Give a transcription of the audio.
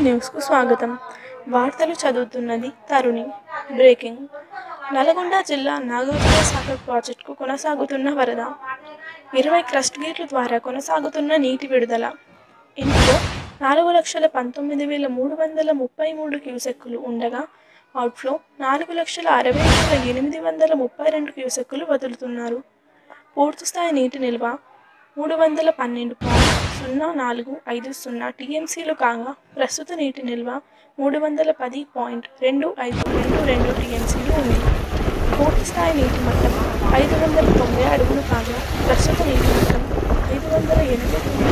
న్యూస్కు స్వాగతం వార్తలు చదువుతున్నది తరుణి బ్రేకింగ్ నల్గొండ జిల్లా నాగార్జున సాగర్ ప్రాజెక్టుకు కొనసాగుతున్న వరద ఇరవై క్రస్ట్ గేట్ల ద్వారా కొనసాగుతున్న నీటి విడుదల ఇందులో నాలుగు లక్షల పంతొమ్మిది వేల మూడు వందల ముప్పై మూడు క్యూసెక్కులు ఉండగా అవుట్ఫ్లో నాలుగు లక్షల అరవై వేల ఎనిమిది వందల ముప్పై రెండు క్యూసెక్కులు వదులుతున్నారు పూర్తిస్థాయి నీటి నిల్వ మూడు వందల పన్నెండు పాయింట్ సున్నా నాలుగు ఐదు సున్నా టీఎంసీలు కాగా ప్రస్తుత నీటి నిల్వ మూడు వందల పది పాయింట్ రెండు ఐదు రెండు రెండు టీఎంసీలు ఉంది పూర్తి స్థాయి నీటి మట్టం ఐదు వందల తొంభై అడుగులు కాగా ప్రస్తుత నీటి మట్టం ఐదు వందల ఎనభై తొమ్మిది